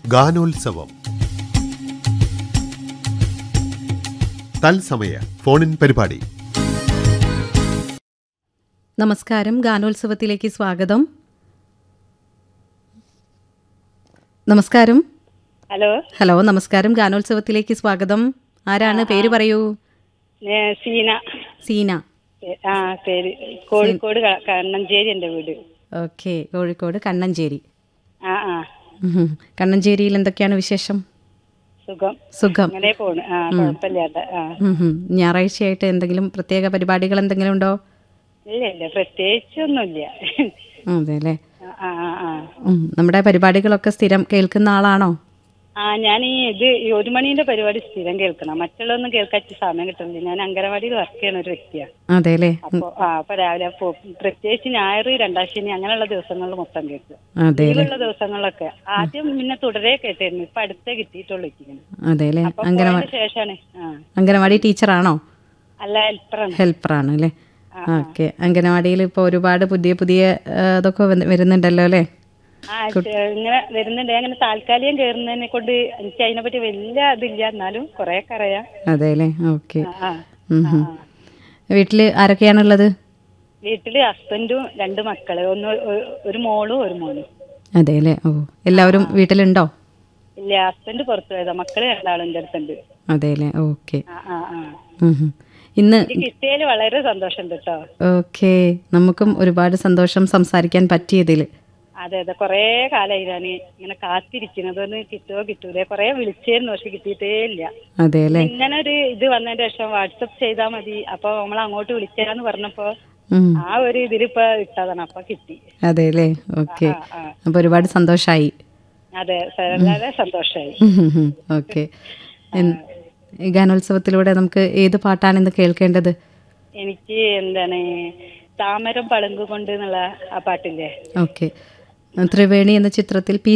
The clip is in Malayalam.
ഗാനോത്സവം തത്സമയ ഫോണിൻ പരിപാടി നമസ്കാരം ഗാനോത്സവത്തിലേക്ക് സ്വാഗതം നമസ്കാരം ഹലോ ഹലോ നമസ്കാരം ഗാനോത്സവത്തിലേക്ക് സ്വാഗതം ആരാണ് പേര് പറയൂ ഞാൻ സീന സീന പേ- ആ പേര് കോഴിക്കോട് ക- കണ്ണഞ്ചേരി എൻ്റെ വീട് ഓക്കെ കോഴിക്കോട് കണ്ണഞ്ചേരി ആ ആ ഉഹും. കണ്ണഞ്ചേരിയിൽ എന്തൊക്കെയാണ് വിശേഷം സുഖം സുഖം അങ്ങനെ പോണ് ആ കുഴപ്പമില്ലാത്ത ആ ഉഹും. ഞായറാഴ്ചയായിട്ട് എന്തെങ്കിലും പ്രത്യേക പരിപാടികൾ എന്തെങ്കിലും ഉണ്ടോ ഇല്ല ഇല്ല പ്രത്യേകിച്ചൊന്നുമില്ല അതെ അല്ലേ ആ ആ ആ ഉം. നമ്മുടെ പരിപാടികളൊക്കെ സ്ഥിരം കേൾക്കുന്ന ആളാണോ ആ ഞാൻ ഈ ഇത് ഈ ഒരു മണീന്റെ പരിപാടി സ്ഥിരം കേൾക്കണം മറ്റുള്ളതൊന്നും കേൾക്കാൻ സമയം കിട്ടുന്നില്ല ഞാൻ അങ്കനവാടിയിൽ വർക്ക് ചെയ്യണ ഒരു വ്യക്തിയാണ് അതെ അല്ലേ അപ്പൊ ആ അപ്പൊ രാവിലെ പോ പ്രത്യേകിച്ച് ഞായർ രണ്ടാം ശനി അങ്ങനെയുള്ള ദിവസങ്ങളിൽ മൊത്തം കേൾക്കും അതെ അല്ലേ ലീവുള്ള ദിവസങ്ങളിലൊക്കെ ആദ്യം പിന്നെ തുടരെ കേട്ടായിരുന്നു ഇപ്പൊ അടുത്തേ കിട്ടിയിട്ടുള്ളൂ ഇരിക്കുന്നത് അതെ അല്ലേ അപ്പൊ അംഗനവാടി പോയതിന് ശേഷാണ് ആ അംഗനവാടി ടീച്ചറാണോ അല്ല ഹെൽപ്പറാണ് ഹെൽപ്പറാണ് അല്ലേ ഓക്കെ അംഗനവാടിയിൽ ഇപ്പോൾ ഒരുപാട് പുതിയ പുതിയ ആ, ഇതൊക്കെ വന്ന് വരുന്നുണ്ടല്ലോ അല്ലേ ആ ചെ- ഇങ്ങനെ വരുന്നുണ്ട് അങ്ങനെ താൽക്കാലികം കയറുന്നതിനെ കൊണ്ട് എനിക്ക് അതിനെ പറ്റി വലിയ ഇതില്ല എന്നാലും കുറെ അറിയാം അതെ അല്ലേ ഓക്കെ ആ, ആ വീട്ടിൽ ആരൊക്കെയാണുള്ളത് വീട്ടില് ഹസ്ബൻഡും രണ്ട് മക്കള് ഒന്ന് ഒ- ഒരു മോളും ഒരു മോനും അതെ അല്ലേ ഓ എല്ലാവരും വീട്ടിലുണ്ടോ ഇല്ല ഹസ്ബൻഡ് പുറത്തു പോയതാ മക്കള് രണ്ടാളും എൻ്റെ അടുത്തുണ്ട് അതെ അല്ലേ ഓക്കെ ആ ആ ആ ഇന്ന് എനിക്ക് കിട്ടിയതിൽ വളരെ സന്തോഷമുണ്ട് കേട്ടോ ഓക്കെ നമുക്കും ഒരുപാട് സന്തോഷം സംസാരിക്കാൻ പറ്റിയതിൽ അതെ അതെ കൊറേ കാലമായി ഞാൻ ഇങ്ങനെ കാത്തിരിക്കുന്നത് ഒന്ന് കിട്ടുമോ കിട്ടൂലേ കൊറേ വിളിച്ചായിരുന്നു പക്ഷെ കിട്ടിയിട്ടേ ഇല്ല അതെ അല്ലേ ഇങ്ങനെ ഒരു ഇത് വന്നതിന് ശേഷം വാട്സപ്പ് ചെയ്താൽ മതി അപ്പൊ നമ്മൾ അങ്ങോട്ട് വിളിക്കാന്ന് പറഞ്ഞപ്പോ ഉം. ആ ഒരു ഇതിലിപ്പോ ഇട്ടതാണ് അപ്പൊ കിട്ടി അതെ അല്ലേ ഓക്കെ ആ ആ അപ്പോൾ ഒരുപാട് സന്തോഷമായി അതെ വളരെ സന്തോഷായി ഓക്കെ ഗാനോത്സവത്തിലൂടെ നമുക്ക് ഏത് പാട്ടാണ് ഇന്ന് കേൾക്കേണ്ടത് എനിക്ക് എന്താണ് താമരം പളുങ്കു കൊണ്ട് എന്നുള്ള ആ പാട്ടില്ലേ ഓക്കെ ത്രിവേണി എന്ന ചിത്രത്തിൽ പി